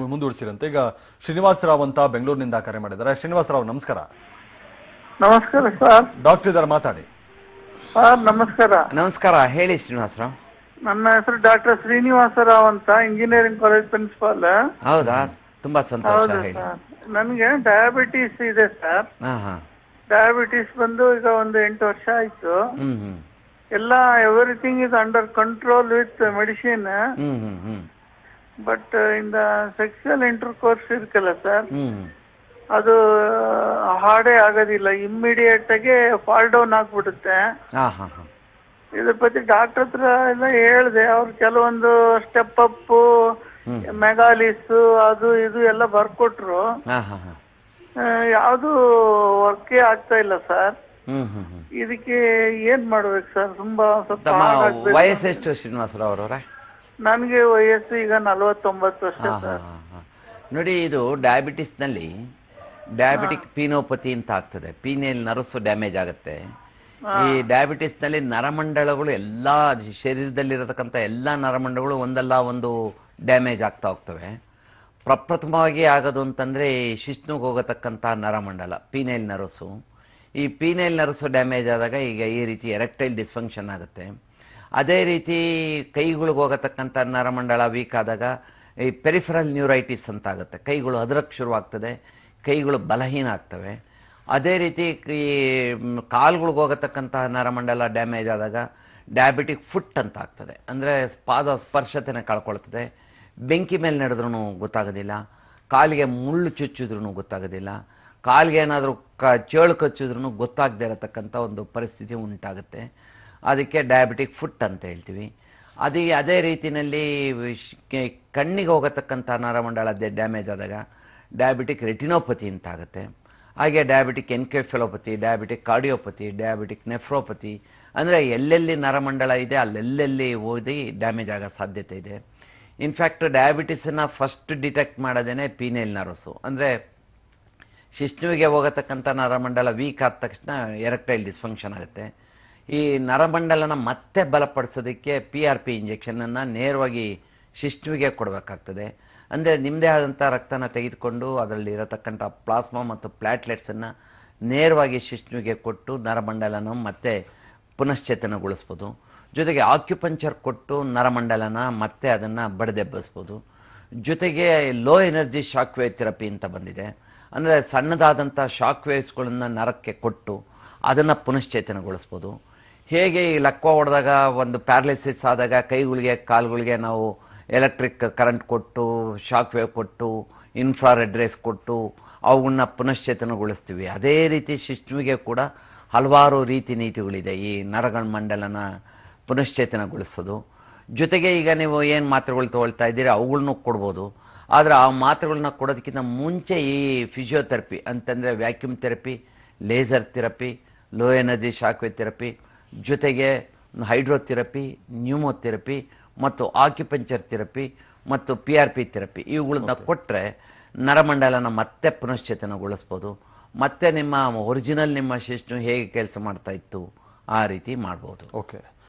ಮುಂದುವರಿಸಿರಂತೆ ಈಗ ಶ್ರೀನಿವಾಸ ರಾವ್ ಅಂತ ಬೆಂಗಳೂರಿನಿಂದ ಕರೆ ಮಾಡಿದ್ದಾರೆ ಶ್ರೀನಿವಾಸ ರಾವ್ ನಮಸ್ಕಾರ ನಮಸ್ಕಾರ ಸರ್ ಡಾಕ್ಟರ್ ಇದ್ದಾರೆ ಮಾತಾಡಿ ಸರ್ ನಮಸ್ಕಾರ ನಮಸ್ಕಾರ ಹೇಳಿ ಶ್ರೀನಿವಾಸರಾವ್ ನನ್ನ ಹೆಸರು ಡಾಕ್ಟರ್ ಶ್ರೀನಿವಾಸರಾವ್ ಅಂತ ಇಂಜಿನಿಯರಿಂಗ್ ಕಾಲೇಜ್ ಪ್ರಿನ್ಸಿಪಾಲ್ ಹೌದಾ ತುಂಬಾ ಸಂತೋಷ ಹೌದು ಹೇಳಿ ಸರ್ ನನಗೆ ಡಯಾಬಿಟಿಸ್ ಇದೆ ಸರ್ ಹಾ ಹಾ ಡಯಾಬಿಟಿಸ್ ಬಂದು ಈಗ ಒಂದು ಎಂಟು ವರ್ಷ ಆಯ್ತು ಹ್ಮ್ ಹ್ಮ್ ಎಲ್ಲ everything is under control with medicine hmm hmm hmm but ಇಂದ ಸೆಕ್ಸುವಲ್ ಇಂಟರ್ ಕೋರ್ಸ್ ಇರುತ್ತಲ್ಲ ಸರ್ ಹ್ಮ್ ಅದು ಹಾಡೇ ಆಗೋದಿಲ್ಲ ಇಮ್ಮಿಡಿಯೇಟ್ ಆಗಿ ಫಾಲ್ ಡೌನ್ ಆಗ್ಬಿಡುತ್ತೆ ಹಾ ಹಾ ಹಾ ಇದ್ರ ಬಗ್ಗೆ ಡಾಕ್ಟರ್ ಹತ್ರ ಎಲ್ಲ ಹೇಳ್ದೆ ಅವ್ರು ಕೆಲವೊಂದು ಸ್ಟೆಪ್ ಅಪ್ ಮೆಗಾಲಿಸ್ ಅದು ಇದು ಎಲ್ಲ ಬರ್ಕೊಟ್ರು ಹಾ ಹಾ ಹಾ ಯಾವುದು ವರ್ಕೇ ಆಗ್ತಾ ಇಲ್ಲ ಸರ್ ಹ್ಮ್ ಹ್ಮ್ ಹ್ಮ್ ಇದಕ್ಕೆ ಏನ್ ಮಾಡ್ಬೇಕು ಸರ್ ತುಂಬಾ ಸ್ವಲ್ಪ ತಮ್ಮ hard ಆಗ್ಬೇಕು. ವಯಸ್ಸೆಷ್ಟು ಶ್ರೀನಿವಾಸರಾವ್ ಅವರವರೇ ನನ್ಗೆ ವಯಸ್ಸು ಈಗ ನಲವತ್ತೊಂಬತ್ತು ವರ್ಷ ಹಾ ಹಾ ಸರ್ ಹಾ ಹಾ ನೋಡಿ ಇದು ಡಯಾಬಿಟಿಸ್ನಲ್ಲಿ ಡಯಾಬಿಟಿಕ್ ಪೀನೋಪತಿ ಅಂತ ಆಗ್ತದೆ ಪೀನೇಲ್ ನರಸು ಡ್ಯಾಮೇಜ್ ಆಗುತ್ತೆ ಈ ಡಯಾಬಿಟಿಸ್ನಲ್ಲಿ ನರಮಂಡಲಗಳು ಎಲ್ಲ ಶರೀರದಲ್ಲಿರತಕ್ಕಂಥ ಎಲ್ಲ ನರಮಂಡಲಗಳು ಒಂದಲ್ಲ ಒಂದು ಡ್ಯಾಮೇಜ್ ಆಗ್ತಾ ಹೋಗ್ತವೆ ಪ್ರಪ್ರಥಮವಾಗಿ ಆಗೋದು ಅಂತಂದ್ರೆ ಈ ಶಿಶ್ನುಗೆ ಹೋಗತಕ್ಕಂಥ ನರಮಂಡಲ ಪೀನೈಲ್ ನರಸು ಈ ಪೀನೈಲ್ ನರಸು ಡ್ಯಾಮೇಜ್ ಆದಾಗ ಈಗ ಈ ರೀತಿ ಎರೆಕ್ಟೈಲ್ ಡಿಸ್ಫಂಕ್ಷನ್ ಆಗುತ್ತೆ ಅದೇ ರೀತಿ ಕೈಗಳಿಗೆ ಹೋಗತಕ್ಕಂಥ ನರಮಂಡಲ ವೀಕ್ ಆದಾಗ ಈ ಪೆರಿಫರಲ್ ನ್ಯೂರೈಟಿಸ್ ಅಂತ ಆಗುತ್ತೆ ಕೈಗಳು ಅದರಕ್ಕೆ ಶುರುವಾಗ್ತದೆ ಕೈಗಳು ಬಲಹೀನ ಆಗ್ತವೆ ಅದೇ ರೀತಿ ಈ ಕಾಲುಗಳಿಗೆ ಹೋಗತಕ್ಕಂತಹ ನರಮಂಡಲ ಡ್ಯಾಮೇಜ್ ಆದಾಗ ಡಯಾಬಿಟಿಕ್ ಫುಟ್ ಅಂತ ಆಗ್ತದೆ ಅಂದರೆ ಪಾದ ಸ್ಪರ್ಶತೆನ ಕಳ್ಕೊಳ್ತದೆ ಬೆಂಕಿ ಮೇಲೆ ನಡೆದ್ರೂ ಗೊತ್ತಾಗೋದಿಲ್ಲ ಕಾಲಿಗೆ ಮುಳ್ಳು ಚುಚ್ಚಿದ್ರೂ ಗೊತ್ತಾಗೋದಿಲ್ಲ ಕಾಲಿಗೆ ಏನಾದರೂ ಕ ಚೇಳು ಕಚ್ಚಿದ್ರೂ ಗೊತ್ತಾಗದೇ ಇರತಕ್ಕಂಥ ಒಂದು ಪರಿಸ್ಥಿತಿ ಉಂಟಾಗುತ್ತೆ ಅದಕ್ಕೆ ಡಯಾಬಿಟಿಕ್ ಫುಟ್ ಅಂತ ಹೇಳ್ತೀವಿ ಅದೇ ಅದೇ ರೀತಿಯಲ್ಲಿ ವಿಶ್- ಕೆ- ಕಣ್ಣಿಗೆ ಹೋಗತಕ್ಕಂಥ ನರಮಂಡಲ ಡ್ಯಾಮೇಜ್ ಆದಾಗ ಡಯಾಬಿಟಿಕ್ ರೆಟಿನೋಪತಿ ಅಂತ ಆಗುತ್ತೆ ಹಾಗೆ diabetic encephalopathy diabetic cardiopathy diabetic nephropathy ಅಂದರೆ ಎಲ್ಲೆಲ್ಲಿ ನರಮಂಡಲ ಇದೆ ಅಲ್ಲೆಲ್ಲೆಲ್ಲಿ ಓದಿ ಡ್ಯಾಮೇಜ್ ಆಗೋ ಸಾಧ್ಯತೆ ಇದೆ ಇನ್ಫ್ಯಾಕ್ಟ್ ಡಯಾಬಿಟಿಸನ್ನು ಫಸ್ಟ್ ಡಿಟೆಕ್ಟ್ ಮಾಡೋದೇನೆ ಪೀನೇಲ್ ನರ್ವಸು ಅಂದರೆ ಶಿಶ್ನುವಿಗೆ ಹೋಗತಕ್ಕಂಥ ನರಮಂಡಲ ವೀಕ್ ಆದ ತಕ್ಷಣ ಎರೆಕ್ಟೈಲ್ ಡಿಸ್ಫಂಕ್ಷನ್ ಆಗುತ್ತೆ ಈ ನರಮಂಡಲನ ಮತ್ತೆ ಬಲಪಡಿಸೋದಕ್ಕೆ ಪಿ ಆರ್ ಪಿ ಇಂಜೆಕ್ಷನನ್ನು ನೇರವಾಗಿ ಶಿಶ್ನುವಿಗೆ ಕೊಡಬೇಕಾಗ್ತದೆ ಅಂದರೆ ನಿಮ್ಮದೇ ಆದಂಥ ರಕ್ತನ ತೆಗೆದುಕೊಂಡು ಅದರಲ್ಲಿ ಇರತಕ್ಕಂಥ ಪ್ಲಾಸ್ಮಾ ಮತ್ತು ಪ್ಲಾಟ್ಲೆಟ್ಸನ್ನು ನೇರವಾಗಿ ಶಿಶ್ನುವಿಗೆ ಕೊಟ್ಟು ನರಮಂಡಲನ ಮತ್ತೆ ಪುನಶ್ಚೇತನಗೊಳಿಸ್ಬೋದು ಜೊತೆಗೆ ಆಕ್ಯುಪಂಚರ್ ಕೊಟ್ಟು ನರಮಂಡಲನ ಮತ್ತೆ ಅದನ್ನು ಬಡಿದೆಬ್ಬಿಸ್ಬೋದು ಜೊತೆಗೆ low energy shock wave therapy ಅಂತ ಬಂದಿದೆ ಅಂದರೆ ಸಣ್ಣದಾದಂಥ ಶಾಕ್ ವೇವ್ಸ್ಗಳನ್ನು ನರಕ್ಕೆ ಕೊಟ್ಟು ಅದನ್ನು ಪುನಶ್ಚೇತನಗೊಳಿಸ್ಬೋದು ಹೇಗೆ ಈ ಲಕ್ವ ಹೊಡೆದಾಗ ಒಂದು ಪ್ಯಾರಲಿಸಿಸ್ ಆದಾಗ ಕೈಗಳಿಗೆ ಕಾಲುಗಳಿಗೆ ನಾವು ಎಲೆಕ್ಟ್ರಿಕ್ ಕರೆಂಟ್ ಕೊಟ್ಟು ಶಾಕ್ ವೇವ್ ಕೊಟ್ಟು ಇನ್ಫ್ರಾರೆಡ್ ರೇಸ್ ಕೊಟ್ಟು ಅವುಗಳನ್ನ ಪುನಶ್ಚೇತನಗೊಳಿಸ್ತೀವಿ ಅದೇ ರೀತಿ ಶಿಶ್ನುವಿಗೆ ಕೂಡ ಹಲವಾರು ರೀತಿ ನೀತಿಗಳಿದೆ ಈ ನರಗಳ ಮಂಡಲನ ಪುನಶ್ಚೇತನಗೊಳಿಸೋದು ಜೊತೆಗೆ ಈಗ ನೀವು ಏನು ಮಾತ್ರೆಗಳು ತಗೊಳ್ತಾ ಇದ್ದೀರಿ ಅವುಗಳನ್ನೂ ಕೊಡ್ಬೋದು ಆದರೆ ಆ ಮಾತ್ರೆಗಳನ್ನ ಕೊಡೋದಕ್ಕಿಂತ ಮುಂಚೆ ಈ ಫಿಸಿಯೋಥೆರಪಿ ಅಂತಂದರೆ vacuum therapy laser therapy low energy shockwave therapy ಜೊತೆಗೆ ಹೈಡ್ರೋಥೆರಪಿ ನ್ಯೂಮೋಥೆರಪಿ ಮತ್ತು ಆಕ್ಯುಪಂಚರ್ ಥೆರಪಿ ಮತ್ತು ಪಿ ಆರ್ ಪಿ ಥೆರಪಿ ಇವುಗಳನ್ನ ಕೊಟ್ಟರೆ ನರಮಂಡಲನ ಮತ್ತೆ ಪುನಶ್ಚೇತನಗೊಳಿಸ್ಬೋದು ಮತ್ತೆ ನಿಮ್ಮ ಒರಿಜಿನಲ್ ನಿಮ್ಮ ಶಿಶ್ನು ಹೇಗೆ ಕೆಲಸ ಮಾಡ್ತಾ ಇತ್ತು ಆ ರೀತಿ ಮಾಡ್ಬೋದು ಓಕೆ